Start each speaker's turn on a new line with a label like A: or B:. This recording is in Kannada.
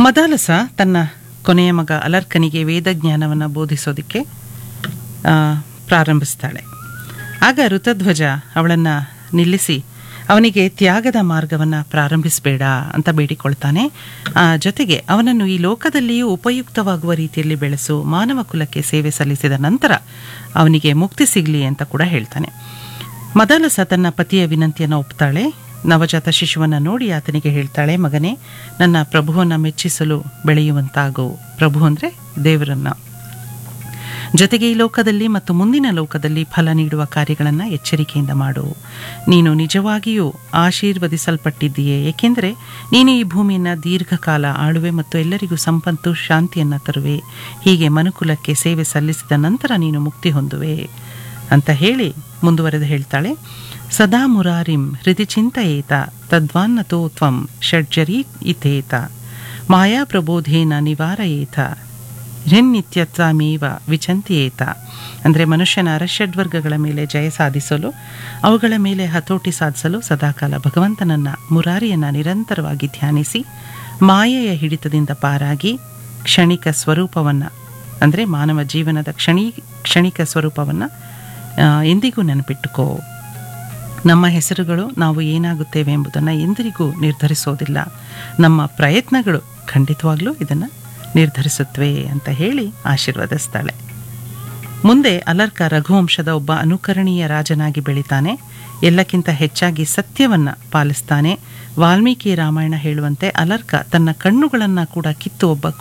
A: ಮದಾಲಸ ತನ್ನ ಕೊನೆಯ ಮಗ ಅಲರ್ಕನಿಗೆ ವೇದಜ್ಞಾನವನ್ನು ಬೋಧಿಸೋದಕ್ಕೆ ಆ, ಪ್ರಾರಂಭಿಸ್ತಾಳೆ ಆಗ ಋತಧ್ವಜ ಅವಳನ್ನು ನಿಲ್ಲಿಸಿ ಅವನಿಗೆ ತ್ಯಾಗದ ಮಾರ್ಗವನ್ನು ಪ್ರಾರಂಭಿಸಬೇಡ ಅಂತ ಬೇಡಿಕೊಳ್ತಾನೆ ಆ, ಜೊತೆಗೆ ಅವನನ್ನು ಈ ಲೋಕದಲ್ಲಿಯೂ ಉಪಯುಕ್ತವಾಗುವ ರೀತಿಯಲ್ಲಿ ಬೆಳೆಸು ಮಾನವ ಕುಲಕ್ಕೆ ಸೇವೆ ಸಲ್ಲಿಸಿದ ನಂತರ ಅವನಿಗೆ ಮುಕ್ತಿ ಸಿಗಲಿ ಅಂತ ಕೂಡ ಹೇಳ್ತಾನೆ ಮದಾಲಸ ತನ್ನ ಪತಿಯ ವಿನಂತಿಯನ್ನು ಒಪ್ತಾಳೆ ನವಜಾತ ಶಿಶುವನ್ನು ನೋಡಿ ಆತನಿಗೆ ಹೇಳ್ತಾಳೆ ಮಗನೇ ನನ್ನ ಪ್ರಭುವನ್ನು ಮೆಚ್ಚಿಸಲು ಬೆಳೆಯುವಂತಾಗು ಪ್ರಭು ಅಂದರೆ ದೇವರನ್ನ ಜೊತೆಗೆ ಈ ಲೋಕದಲ್ಲಿ ಮತ್ತು ಮುಂದಿನ ಲೋಕದಲ್ಲಿ ಫಲ ನೀಡುವ ಕಾರ್ಯಗಳನ್ನು ಎಚ್ಚರಿಕೆಯಿಂದ ಮಾಡು ನೀನು ನಿಜವಾಗಿಯೂ ಆಶೀರ್ವದಿಸಲ್ಪಟ್ಟಿದ್ದೀಯೇ ಏಕೆಂದರೆ ನೀನು ಈ ಭೂಮಿಯನ್ನು ದೀರ್ಘಕಾಲ ಆಳುವೆ ಮತ್ತು ಎಲ್ಲರಿಗೂ ಸಂಪತ್ತು ಶಾಂತಿಯನ್ನು ತರುವೆ ಹೀಗೆ ಮನುಕುಲಕ್ಕೆ ಸೇವೆ ಸಲ್ಲಿಸಿದ ನಂತರ ನೀನು ಮುಕ್ತಿ ಹೊಂದುವೆ ಅಂತ ಹೇಳಿ ಮುಂದುವರೆದು ಹೇಳ್ತಾಳೆ ಸದಾ ಮುರಾರಿಂ ಹೃದಯ ಚಿಂತಯೇತ ತದ್ವಾನ್ನತೋ ತ್ವಂ ಷಡ್ಜರಿ ಇತೇತ ಮಾಯಾ ಪ್ರಬೋಧೇನ ನಿವಾರಯೇತ ರಿನ್ನಿತ್ಯತ್ವಮೇವ ವಿಚಂತಿಯೇತ ಅಂದರೆ ಮನುಷ್ಯನ ಅರಷಡ್ವರ್ಗಗಳ ಮೇಲೆ ಜಯ ಸಾಧಿಸಲು ಅವುಗಳ ಮೇಲೆ ಹತೋಟಿ ಸಾಧಿಸಲು ಸದಾಕಾಲ ಭಗವಂತನನ್ನ ಮುರಾರಿಯನ್ನ ನಿರಂತರವಾಗಿ ಧ್ಯಾನಿಸಿ ಮಾಯೆಯ ಹಿಡಿತದಿಂದ ಪಾರಾಗಿ ಕ್ಷಣಿಕ ಸ್ವರೂಪವನ್ನು ಅಂದರೆ ಮಾನವ ಜೀವನದ ಕ್ಷಣಿ ಕ್ಷಣಿಕ ಸ್ವರೂಪವನ್ನು ಎಂದಿಗೂ ನೆನಪಿಟ್ಟುಕೋ ನಮ್ಮ ಹೆಸರುಗಳು ನಾವು ಏನಾಗುತ್ತೇವೆ ಎಂಬುದನ್ನು ಎಂದಿಗೂ ನಿರ್ಧರಿಸೋದಿಲ್ಲ ನಮ್ಮ ಪ್ರಯತ್ನಗಳು ಖಂಡಿತವಾಗ್ಲೂ ಇದನ್ನು ನಿರ್ಧರಿಸುತ್ತವೆ ಅಂತ ಹೇಳಿ ಆಶೀರ್ವದಿಸ್ತಾಳೆ ಮುಂದೆ ಅಲರ್ಕ ರಘುವಂಶದ ಒಬ್ಬ ಅನುಕರಣೀಯ ರಾಜನಾಗಿ ಬೆಳಿತಾನೆ ಎಲ್ಲಕ್ಕಿಂತ ಹೆಚ್ಚಾಗಿ ಸತ್ಯವನ್ನ ಪಾಲಿಸ್ತಾನೆ ವಾಲ್ಮೀಕಿ ರಾಮಾಯಣ ಹೇಳುವಂತೆ ಅಲರ್ಕ ತನ್ನ ಕಣ್ಣುಗಳನ್ನು ಕೂಡ ಕಿತ್ತು ಒಬ್ಬ